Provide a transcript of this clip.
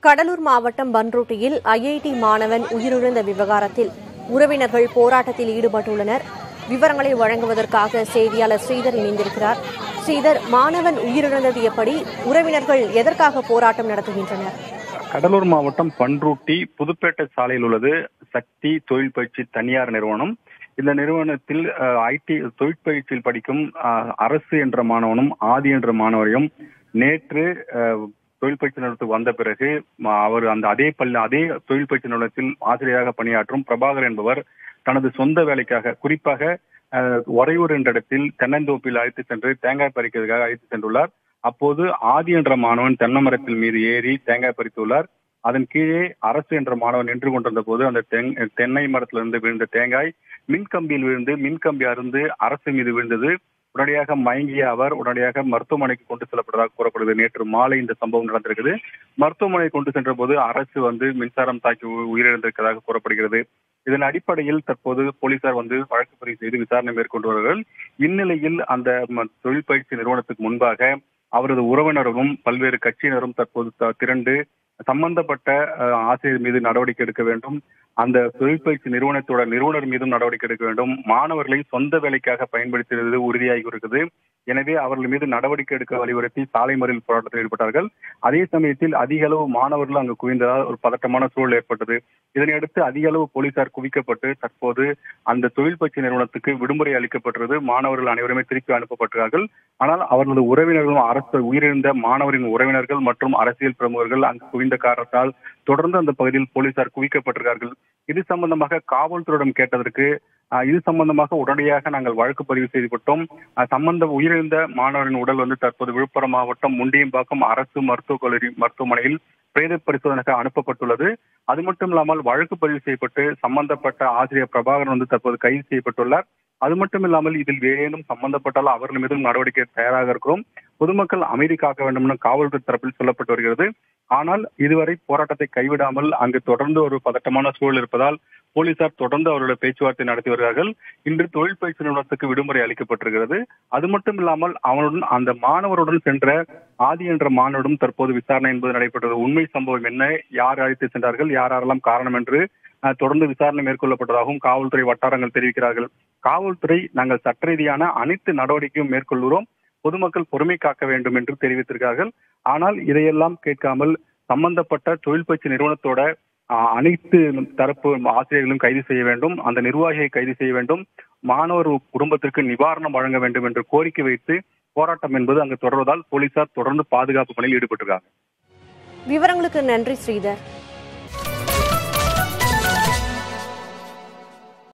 கடலூர் மாவட்டம் பன்ருட்டியில் ஐஐடி மாணவன் உயிரிழந்த விவகாரத்தில் உறவினர்கள் போராட்டத்தில் ஈடுபட்டுள்ளனர் விவரங்களை வழங்குவதற்காக செய்தியாளர் ஸ்ரீதர் இணைந்திருக்கிறார் ஸ்ரீதர் மாணவன் உயிரிழந்தது எப்படி உறவினர்கள் எதற்காக போராட்டம் நடத்துகின்றனர் கடலூர் மாவட்டம் பன்ருட்டி புதுப்பேட்டை சாலையில் உள்ளது சக்தி தொழில் பயிற்சி தனியார் நிறுவனம் இந்த நிறுவனத்தில் ஐடி தொழிற்பயிற்சியில் படிக்கும் அஹ், அரசு என்ற மாணவனும் ஆதி என்ற மாணவரையும் நேற்று அஹ், தொழில் பயிற்சி நிறுவனத்துக்கு வந்த பிறகு ம- அவர் அந்த அதே பள்ளி அதே தொழில் பயிற்சி நிறுவனத்தில் ஆசிரியராக பணியாற்றும் பிரபாகர் என்பவர் தனது சொந்த வேலைக்காக குறிப்பாக அஹ், உறையூர் என்ற இடத்தில் தென்னந்தோப்பில் அழைத்து சென்று தேங்காய் பறிக்கிறதுக்காக அழைத்து சென்றுள்ளார் அப்போது ஆதி என்ற மாணவன் தென்னை மரத்தில் மீது ஏறி தேங்காய் பறித்துள்ளார் அதன் கீழே அரசு என்ற மாணவன் நின்று கொண்டிருந்த போது அந்த தென் தென்னை மரத்திலிருந்து விழுந்த தேங்காய் மின்கம்பியில் விழுந்து மின்கம்பி அருந்து அரசு மீது விழுந்தது உடனடியாக மயங்கிய அவர் உடனடியாக மருத்துவமனைக்கு கொண்டு செல்லப்பட்டதாக கூறப்படுது நேற்று மாலை இந்த சம்பவம் நடந்திருக்குது மருத்துவமனை கொண்டு சென்ற போது அரசு வந்து மின்சாரம் தாக்கி உ- உயிரிழந்திருக்கிறதாக கூறப்படுகிறது இதன் அடிப்படையில் தற்போது போலீசார் வந்து வழக்கு பதிவு செய்து விசாரணை மேற்கொண்டு வருகிறார்கள் இந்நிலையில் அந்த ம- தொழில் பயிற்சி நிறுவனத்துக்கு முன்பாக அவரது உறவினரும் பல்வேறு கட்சியினரும் தற்போது த- திரண்டு சம்பந்தப்பட்ட அஹ், ஆசிரியர் மீது நடவடிக்கை எடுக்க வேண்டும் அந்த தொழிற்பயிற்சி நிறுவனத்தோட நிறுவனர் மீதும் நடவடிக்கை எடுக்க வேண்டும் மாணவர்களை சொந்த வேலைக்காக பயன்படுத்தியது உறுதியாகி இருக்குது எனவே அவர்கள் மீது நடவடிக்கை எடுக்க வலியுறுத்தி சாலை மறியல் போராட்டத்தில் ஈடுபட்டார்கள் அதே சமயத்தில் அதிக அளவு மாணவர்கள் அங்கு குவிந்ததால் ஒரு பதட்டமான சூழல் ஏற்பட்டது இதனையடுத்து அதிக அளவு போலீசார் குவிக்கப்பட்டு தற்போது அந்த தொழில் பயிற்சி நிறுவனத்துக்கு விடுமுறை அளிக்கப்பட்டது மாணவர்கள் அனைவருமே திருப்பி அனுப்பப்பட்டார்கள் ஆனால் அவர்களது உறவினர்களும் அரசு உயிரிழந்த மாணவரின் உறவினர்கள் மற்றும் அரசியல் பிரமுகர்கள் அங்கு குவிந்த காரணத்தால் தொடர்ந்து அந்த பகுதியில் போலீசார் குவிக்கப்பட்டிருக்கார்கள் இது சம்பந்தமாக காவல்துறையிடம் கேட்டதற்கு ஆஹ், இது சம்பந்தமாக உடனடியாக நாங்கள் வழக்கு பதிவு செய்துவிட்டோம் ஆஹ், சம்பந்த உயிரிழந்த மாணவரின் உடல் வந்து தற்போது விழுப்புரம் மாவட்டம் முண்டியம்பாக்கம் அரசு மருத்துவக் கல்லூரி மருத்துவமனையில் பிரேத பரிசோதனைக்கு அனுப்பப்பட்டுள்ளது அது மட்டும் இல்லாமல் வழக்கு பதிவு செய்யப்பட்டு சம்பந்தப்பட்ட ஆசிரியர் பிரபாகரன் வந்து தற்போது கைது செய்யப்பட்டுள்ளார் அது மட்டும் இல்லாமல் இதில் வேறேனும் சம்பந்தப்பட்டால் அவர்கள் மீதும் நடவடிக்கை தயாராக இருக்கிறோம் பொதுமக்கள் அமைதி காக்க வேண்டும் என காவல்துறை தரப்பில் சொல்லப்பட்டு வருகிறது ஆனால் இதுவரை போராட்டத்தை கைவிடாமல் அங்கு தொடர்ந்து ஒரு பதட்டமான சூழல் இருப்பதால் போலீசார் தொடர்ந்து அவருடைய பேச்சுவார்த்தை நடத்தி வருகிறார்கள் இன்று தொழில் பயிற்சி நிறுவனத்துக்கு விடுமுறை அளிக்கப்பட்டிருக்கிறது அது மட்டும் இல்லாமல் அவனுடன் அந்த மாணவருடன் சென்ற ஆதி என்ற மாணவரிடம் தற்போது விசாரணை என்பது நடைபெற்றது உண்மை சம்பவம் என்ன யார் அழைத்து சென்றார்கள் யார் யாரெல்லாம் காரணம் என்று அஹ், தொடர்ந்து விசாரணை மேற்கொள்ளப்பட்டதாகவும் காவல்துறை வட்டாரங்கள் தெரிவிக்கிறார்கள் காவல்துறை நாங்கள் சட்ட ரீதியான அனைத்து நடவடிக்கையும் மேற்கொள்கிறோம் பொதுமக்கள் பொறுமை காக்க வேண்டும் என்று தெரிவித்திருக்கிறார்கள் ஆனால் இதையெல்லாம் கேட்காமல் சம்பந்தப்பட்ட தொழில் பயிற்சி நிறுவனத்தோட ஆஹ், அனைத்து தரப்பு ஆசிரியர்களும் கைது செய்ய வேண்டும் அந்த நிர்வாகியை கைது செய்ய வேண்டும் மாணவர் குடும்பத்திற்கு நிவாரணம் வழங்க வேண்டும் என்று கோரிக்கை வைத்து போராட்டம் என்பது அங்கு தொடர்வதால் போலீசார் தொடர்ந்து பாதுகாப்பு பணியில் ஈடுபட்டிருக்காங்க விவரங்களுக்கு நன்றி ஸ்ரீதர்